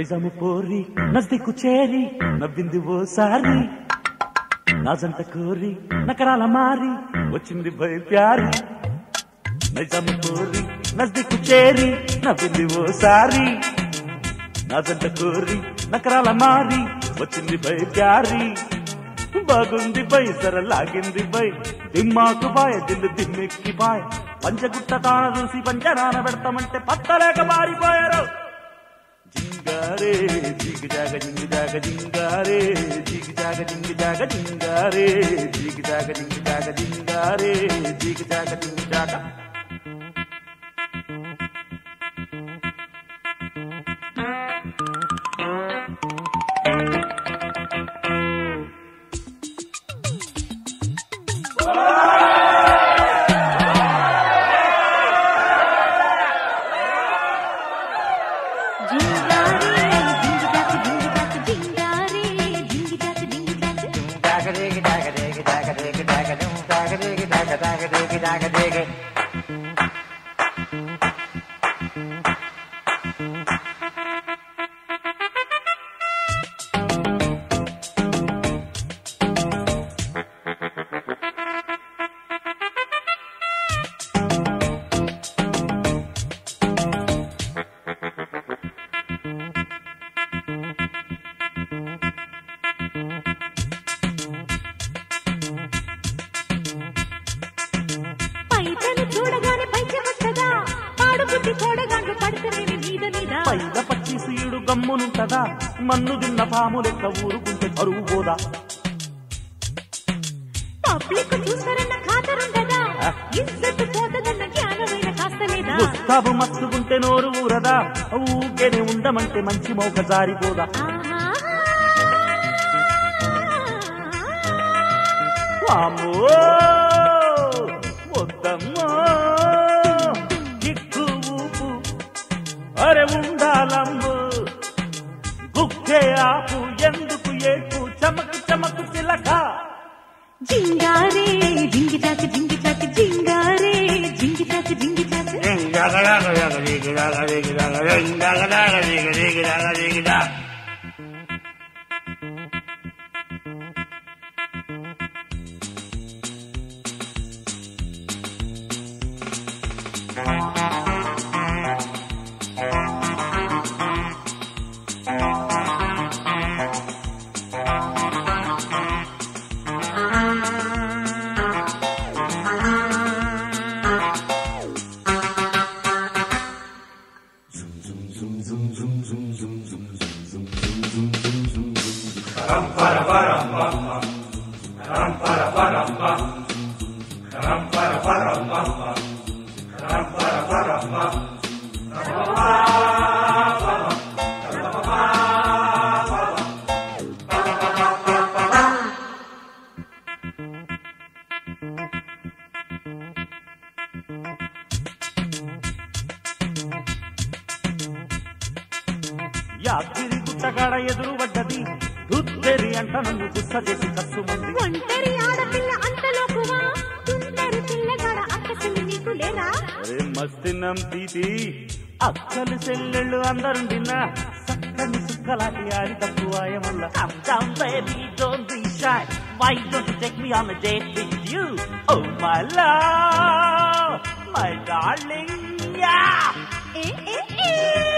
నైజాము పోరి నజ్దికు చేరి నవ్వింది ఓసారి నా జంట కోరి నకరాల మారి వచ్చింది భయ ప్యారి నైజాము పోరి నజ్దికు చేరి నవ్వింది ఓసారి నా జంట కోరి నకరాల మారి వచ్చింది భయ ప్యారి బాగుంది బై సర లాగింది బై దిమ్మాకు బాయ దిల్లు దిమ్మెక్కి బాయ్ పంచగుట్ట తాన చూసి పంచరాన పెడతామంటే పత్తలేక మారిపోయారు జింగారే జిగి జాగ జింగి జాగ జింగారే జిగి జాగ జింగి జాగ జింగారే జిగి జాగ జింగి జాగ జింగారే జిగి జాగ జింగి జాగ జింగారే జింగిజాక జింగిజాక జింగారే జింగిజాక జింగిజాక పైతను చూడగానే పైచెమట్టగా పాడు బుద్ధి తోడగాండ్లు పడతనేవి మీద మీద పైల పచ్చి సీడు గమ్మునుంటదా మన్ను తిన్న పాము లెక్క ఊరుకుంటే కరువు పోదా పబ్లిక్ చూస్తారన్న ఖాతరుండదా ఇజ్జత్ పోతదన్న జ్ఞానమైన కాస్త లేదా ముస్తాబు మత్తుకుంటే నోరు ఊరదా ఊకేనే ఉండమంటే మంచి మౌక జారిపోదా ఆహా వామ్మో వద్దమ్మో కిక్కు ఊపు అరే ఉండాలమ్ము గుక్కే ఆపు ఎందుకు ఏపు చమకు చమకు చిలక జింగారే జింగిజాక జింగిజాక జింగారే జింగిజాక జింగిజాక యాత్రి గుట్టగాడ ఎదురు పడ్డది దుద్దెరి అంట నన్ను గుస్స చేసి కస్సు మంది ఒంటరి ఆడపిల్ల అంతలోకువా తుంటరి పిల్లగాడ అక్కసలు నీకు లేరా అరే మస్తినం తీతి అక్కలు చెల్లెళ్ళు అందరుండిన చక్కని సుక్కలాంటి ఆడి తక్కువాయ మల్ల Come down baby don't be shy Why don't you take me on a date with you Oh my love My darling yeah ఏ ఏ ఏ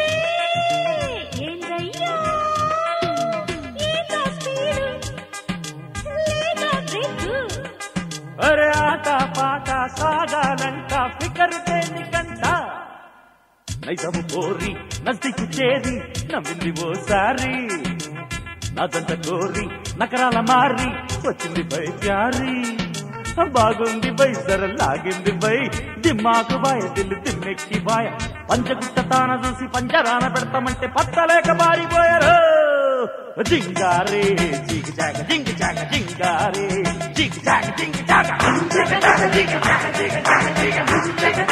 ఏందయ్యా ఏదో స్పీడు లేదో బ్రేకు అరే ఆట పాట సాగాలంట ఫికరు దేనికంట నైజము కోరి నజ్దికు చేరి నవ్వింది ఓసారి నాదంత కోరి నకరాల మారి వచ్చింది బై ప్యారి బాగుంది బై సర లాగింది బై దిమ్మాకు బాయ దిల్లు దిమ్మెక్కి బాయ పంచగుట్ట తాన చూసి పంచరాన పెడతామంటే పత్తలేక మారిపోయారు జింగారే జిగి జాగ జింగి జాగ జింగారే జిగి జాగ జింగి జాగ జింగి జాగ జింగి జాగ జింగి జాగ జింగి జాగ